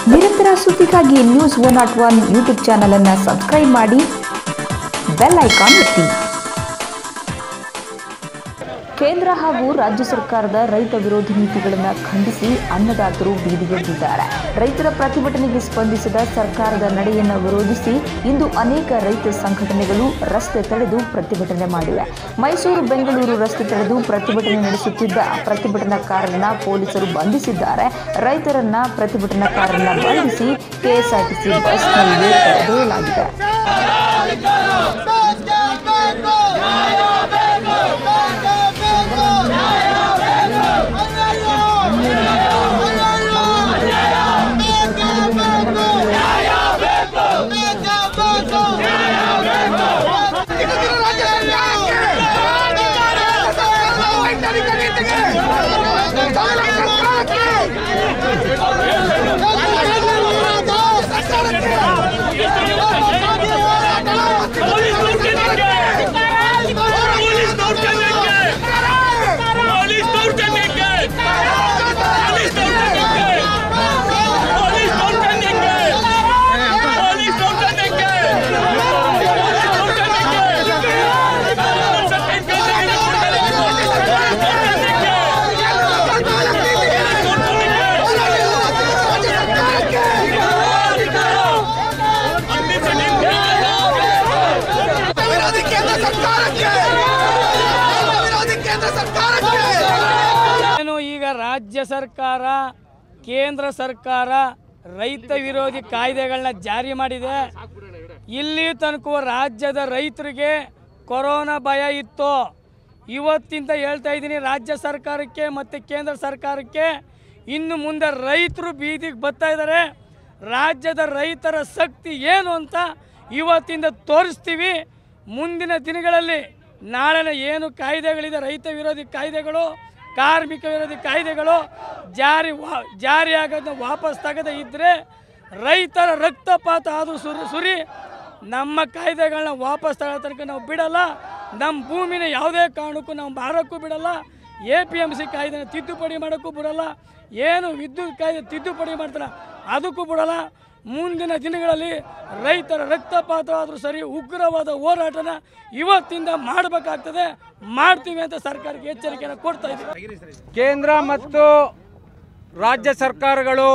ನಿರಂತರ ಸುದ್ದಿಗಾಗಿ news one not one YouTube channel ಅನ್ನು ಸಬ್ಸ್ಕ್ರೈಬ್ ಮಾಡಿ ಬೆಲ್ ಐಕಾನ್ ಒತ್ತಿ ಕೇಂದ್ರ ಹಾಗೂ ರಾಜ್ಯ ಸರ್ಕಾರದ ರೈತ ವಿರೋಧಿ ನೀತಿಗಳನ್ನು ಖಂಡಿಸಿ ಅನ್ನದಾತರು ಬೀದಿಗೆದ್ದಿದ್ದಾರೆ ರೈತರ ಪ್ರತಿಭಟನೆಗೆ ಸ್ಪಂದಿಸಿದ ಸರ್ಕಾರದ ನಡೆಯನ್ನು ವಿರೋಧಿಸಿ ಇಂದು ಅನೇಕ ರೈತ ಸಂಘಟನೆಗಳು ರಸ್ತೆ ತಡೆದು ಪ್ರತಿಭಟನೆ ಮಾಡಿವೆ ಮೈಸೂರು ಬೆಂಗಳೂರು ರಸ್ತೆ ತಡೆದು ಪ್ರತಿಭಟನೆ ನಡೆಸುತ್ತಿದ್ದ ಪ್ರತಿಭಟನಾಕಾರರನ್ನ ಪೊಲೀಸರು ಬಂಧಿಸಿದ್ದಾರೆ ರೈತರನ್ನ ಪ್ರತಿಭಟನಾಕಾರರನ್ನ ಬಂಧಿಸಿ ಕೆಎಸ್ಆರ್ಟಿಸಿ ಬಸ್ನಲ್ಲಿ ಕರೆದೊಯ್ಯಲಾಗಿದೆ ಪೊಲೀಸ್ ದೌರ್ಜನ್ಯಕ್ಕೆ ಪೊಲೀಸ್ ದೌರ್ಜನ್ಯಕ್ಕೆ ಪೊಲೀಸ್ ದೌರ್ಜನ್ಯಕ್ಕೆ ಪೊಲೀಸ್ ದೌರ್ಜನ್ಯಕ್ಕೆ ಪೊಲೀಸ್ ದೌರ್ಜನ್ಯಕ್ಕೆ ವಿರೋಧಿ ಕೇಂದ್ರ ಸರ್ಕಾರಕ್ಕೆ ವಿರೋಧಿ ಕೇಂದ್ರ ಸರ್ಕಾರಕ್ಕೆ ಏನು ಈಗ ರಾಜ್ಯ ಸರ್ಕಾರ ಕೇಂದ್ರ ಸರ್ಕಾರ ರೈತ ವಿರೋಧಿ ಕಾಯ್ದೆಗಳನ್ನ ಜಾರಿ ಮಾಡಿದೆ ಇಲ್ಲಿ ತನಕ ರಾಜ್ಯದ ರೈತರಿಗೆ ಕೊರೋನಾ ಭಯ ಇತ್ತು ಇವತ್ತಿಂದ ಹೇಳ್ತಾ ಇದ್ದೀನಿ ರಾಜ್ಯ ಸರ್ಕಾರಕ್ಕೆ ಮತ್ತು ಕೇಂದ್ರ ಸರ್ಕಾರಕ್ಕೆ ಇನ್ನು ಮುಂದೆ ರೈತರು ಬೀದಿಗೆ ಬರ್ತಾ ಇದ್ದಾರೆ ರಾಜ್ಯದ ರೈತರ ಶಕ್ತಿ ಏನು ಅಂತ ಇವತ್ತಿಂದ ತೋರಿಸ್ತೀವಿ ಮುಂದಿನ ದಿನಗಳಲ್ಲಿ ನಾಳಿನ ಏನು ಕಾಯ್ದೆಗಳಿದೆ ರೈತ ವಿರೋಧಿ ಕಾಯ್ದೆಗಳು ಕಾರ್ಮಿಕ ವಿರೋಧಿ ಕಾಯ್ದೆಗಳು ಜಾರಿ ವಾ ಜಾರಿಯಾಗೋದನ್ನ ವಾಪಸ್ ತೆಗೆದೇ ಇದ್ದರೆ ರೈತರ ರಕ್ತಪಾತ ಆದರೂ ಸುರಿ ಸುರಿ ನಮ್ಮ ಕಾಯ್ದೆಗಳನ್ನ ವಾಪಸ್ ತಗೊಳ್ಳೋ ತನಕ ನಾವು ಬಿಡಲ್ಲ ನಮ್ಮ ಭೂಮಿನ ಯಾವುದೇ ಕಾರಣಕ್ಕೂ ನಾವು ಮಾರೋಕ್ಕೂ ಬಿಡಲ್ಲ ಎ ಪಿ ಎಮ್ ಸಿ ಕಾಯ್ದೆನ ತಿದ್ದುಪಡಿ ಮಾಡೋಕ್ಕೂ ಬಿಡಲ್ಲ ಏನು ವಿದ್ಯುತ್ ಕಾಯ್ದೆ ತಿದ್ದುಪಡಿ ಮಾಡ್ತಾರೆ ಅದಕ್ಕೂ ಬಿಡಲ್ಲ ಮುಂದಿನ ದಿನಗಳಲ್ಲಿ ರೈತರ ರಕ್ತಪಾತ ಆದರೂ ಸರಿ ಉಗ್ರವಾದ ಹೋರಾಟನ ಇವತ್ತಿಂದ ಮಾಡಬೇಕಾಗ್ತದೆ ಮಾಡ್ತೀವಿ ಅಂತ ಸರ್ಕಾರಕ್ಕೆ ಎಚ್ಚರಿಕೆಯನ್ನು ಕೊಡ್ತಾ ಇದ್ದೀವಿ ಕೇಂದ್ರ ಮತ್ತು ರಾಜ್ಯ ಸರ್ಕಾರಗಳು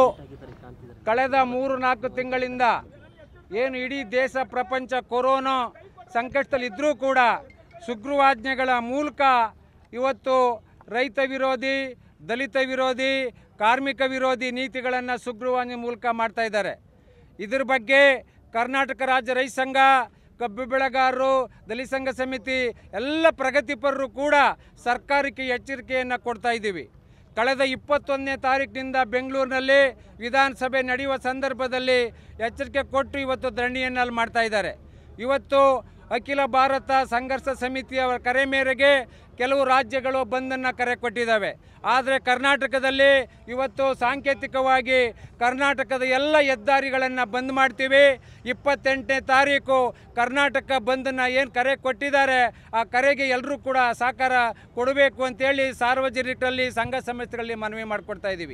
ಕಳೆದ ಮೂರು ನಾಲ್ಕು ತಿಂಗಳಿಂದ ಏನು ಇಡೀ ದೇಶ ಪ್ರಪಂಚ ಕೊರೋನಾ ಸಂಕಷ್ಟದಲ್ಲಿದ್ದರೂ ಕೂಡ ಸುಗ್ರೀವಾಜ್ಞೆಗಳ ಮೂಲಕ ಇವತ್ತು ರೈತ ವಿರೋಧಿ ದಲಿತ ವಿರೋಧಿ ಕಾರ್ಮಿಕ ವಿರೋಧಿ ನೀತಿಗಳನ್ನು ಸುಗ್ರೀವಾಜ್ಞೆ ಮೂಲಕ ಮಾಡ್ತಾ ಇದ್ದಾರೆ ಇದ್ರ ಬಗ್ಗೆ ಕರ್ನಾಟಕ ರಾಜ್ಯ ರೈತ ಸಂಘ ಕಬ್ಬು ಬೆಳೆಗಾರರು ದಲಿತ ಸಂಘ ಸಮಿತಿ ಎಲ್ಲ ಪ್ರಗತಿಪರರು ಕೂಡ ಸರ್ಕಾರಕ್ಕೆ ಎಚ್ಚರಿಕೆಯನ್ನು ಕೊಡ್ತಾ ಇದ್ದೀವಿ ಕಳೆದ ಇಪ್ಪತ್ತೊಂದನೇ ತಾರೀಕಿನಿಂದ ಬೆಂಗಳೂರಿನಲ್ಲಿ ವಿಧಾನಸಭೆ ನಡೆಯುವ ಸಂದರ್ಭದಲ್ಲಿ ಎಚ್ಚರಿಕೆ ಕೊಟ್ಟು ಇವತ್ತು ಧರಣಿಯನ್ನು ಅಲ್ಲಿ ಮಾಡ್ತಾ ಇದ್ದಾರೆ ಇವತ್ತು ಅಖಿಲ ಭಾರತ ಸಂಘರ್ಷ ಸಮಿತಿಯ ಕರೆ ಮೇರೆಗೆ ಕೆಲವು ರಾಜ್ಯಗಳು ಬಂದನ್ನು ಕರೆ ಕೊಟ್ಟಿದ್ದಾವೆ ಆದರೆ ಕರ್ನಾಟಕದಲ್ಲಿ ಇವತ್ತು ಸಾಂಕೇತಿಕವಾಗಿ ಕರ್ನಾಟಕದ ಎಲ್ಲ ಹೆದ್ದಾರಿಗಳನ್ನು ಬಂದ್ ಮಾಡ್ತೀವಿ ಇಪ್ಪತ್ತೆಂಟನೇ ತಾರೀಕು ಕರ್ನಾಟಕ ಬಂದನ್ನು ಏನು ಕರೆ ಕೊಟ್ಟಿದ್ದಾರೆ ಆ ಕರೆಗೆ ಎಲ್ಲರೂ ಕೂಡ ಸಹಕಾರ ಕೊಡಬೇಕು ಅಂತೇಳಿ ಸಾರ್ವಜನಿಕರಲ್ಲಿ ಸಂಘ ಸಂಸ್ಥೆಗಳಲ್ಲಿ ಮನವಿ ಮಾಡಿಕೊಡ್ತಾ ಇದ್ದೀವಿ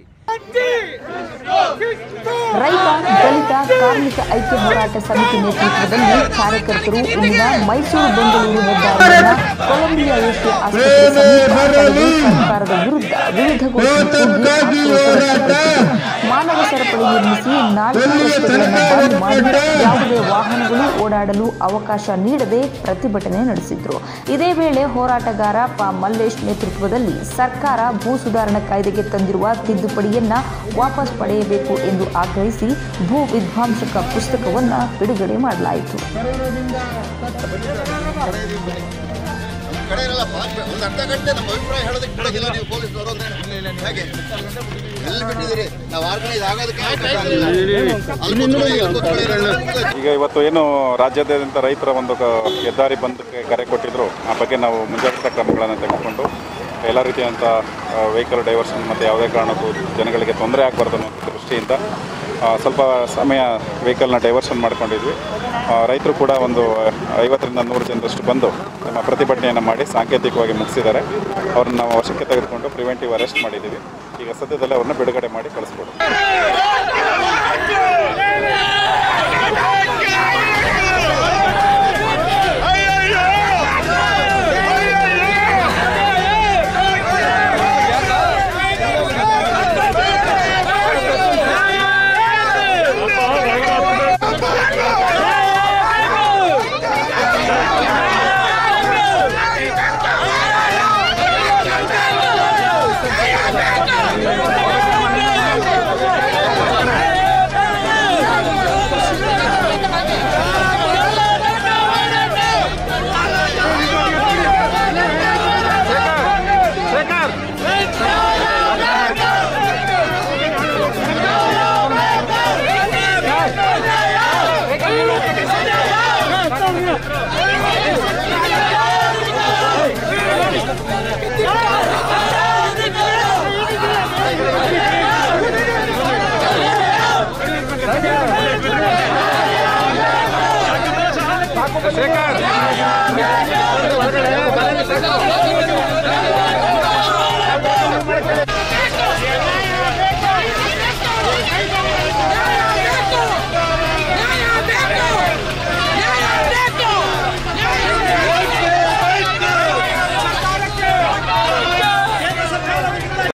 ರೈತ ದಲಿತ ಕಾರ್ಮಿಕ ಐಕ್ಯ ಹೋರಾಟ ಸಮಿತಿ ನೇತೃತ್ವದಲ್ಲಿ ಕಾರ್ಯಕರ್ತರು ಇಂದಿನ ಮೈಸೂರು ಬೆಂಗಳೂರು ಹೆದ್ದಾರಿಯಿಂದ ಕೊಲಂಬಿಯಾ ಏಷ್ಯಾ ಆಸ್ಪತ್ರೆ ಸಮೀಪ ತಡೆದು ಸರ್ಕಾರದ ವಿರುದ್ಧ ವಿವಿಧ ಘೋಷಣೆ ಕೂಗಿ ಆಕ್ರೋಶ ವ್ಯಕ್ತಪಡಿಸಿದರು. ಮಾನವ ಸರಪಳಿ ನಿರ್ಮಿಸಿ ನಾಲ್ಕು ರಸ್ತೆಗಳನ್ನು ಬಂದ್ ಮಾಡಿ ಯಾವುದೇ ವಾಹನಗಳು ಓಡಾಡಲು ಅವಕಾಶ ನೀಡದೆ ಪ್ರತಿಭಟನೆ ನಡೆಸಿದ್ರು ಇದೇ ವೇಳೆ ಹೋರಾಟಗಾರ ಪ ಮಲ್ಲೇಶ್ ನೇತೃತ್ವದಲ್ಲಿ ಸರ್ಕಾರ ಭೂ ಸುಧಾರಣಾ ಕಾಯ್ದೆಗೆ ತಂದಿರುವ ತಿದ್ದುಪಡಿಯನ್ನ ವಾಪಸ್ ಪಡೆಯಬೇಕು ಎಂದು ಆಗ್ರಹಿಸಿ ಭೂ ವಿಧ್ವಂಸಕ ಪುಸ್ತಕವನ್ನ ಬಿಡುಗಡೆ ಮಾಡಲಾಯಿತು ಕಡೆ ಇರಲ್ಲ ಒಂದು ಅರ್ಧ ಗಂಟೆ ನಮ್ಮ ಅಭಿಪ್ರಾಯ ಹೇಳೋದಕ್ಕೆ ಬಿಡೋದಿಲ್ಲ ನೀವು ಪೊಲೀಸರು ಅಂತ ಹೇಗೆ ಎಲ್ಲಿ ಬಿಟ್ಟಿದ್ದೀರಿ ನಾವು ಆರು ಗಂಟೆ ಇದಾಗೋದಕ್ಕೆ ಅಲ್ಲಿ ಕೂತ್ಕೊಳ್ಳಿ, ಇಲ್ಲಿ ಕೂತ್ಕೊಳ್ಳಿ, ಇಲ್ಲಿ ಕೂತ್ಕೊಳ್ಳಿ. ಈಗ ಇವತ್ತು ಏನು ರಾಜ್ಯಾದ್ಯಂತ ರೈತರ ಒಂದು ಕ- ಹೆದ್ದಾರಿ ಬಂದಕ್ಕೆ ಕರೆ ಕೊಟ್ಟಿದ್ರು ಆ ಬಗ್ಗೆ ನಾವು ಮುಂಜಾಗ್ರತಾ ಕ್ರಮಗಳನ್ನು ತೆಗೆದುಕೊಂಡು ಎಲ್ಲ ರೀತಿಯಾದಂಥ ವೆಹಿಕಲ್ ಡೈವರ್ಷನ್ ಮತ್ತು ಯಾವುದೇ ಕಾರಣಕ್ಕೂ ಜನಗಳಿಗೆ ತೊಂದರೆ ಆಗಬಾರ್ದು ಅನ್ನೋ ದೃಷ್ಟಿಯಿಂದ ಆ, ಸ್ವಲ್ಪ ಸಮಯ ವೆಹಿಕಲ್ನ ಡೈವರ್ಷನ್ ಮಾಡ್ಕೊಂಡಿದ್ವಿ ರೈತರು ಕೂಡ ಒಂದು ಐವತ್ತರಿಂದ ನೂರು ಜನರಷ್ಟು ಬಂದು ನಮ್ಮ ಪ್ರತಿಭಟನೆಯನ್ನು ಮಾಡಿ ಸಾಂಕೇತಿಕವಾಗಿ ಮುಗಿಸಿದ್ದಾರೆ ಅವ್ರನ್ನ ನಾವು ವಶಕ್ಕೆ ತೆಗೆದುಕೊಂಡು ಪ್ರಿವೆಂಟಿವ್ ಅರೆಸ್ಟ್ ಮಾಡಿದ್ದೀವಿ ಈಗ ಸದ್ಯದಲ್ಲೇ ಅವ್ರನ್ನ ಬಿಡುಗಡೆ ಮಾಡಿ ಕಳಿಸ್ಕೊಡು ಶೇಖರ್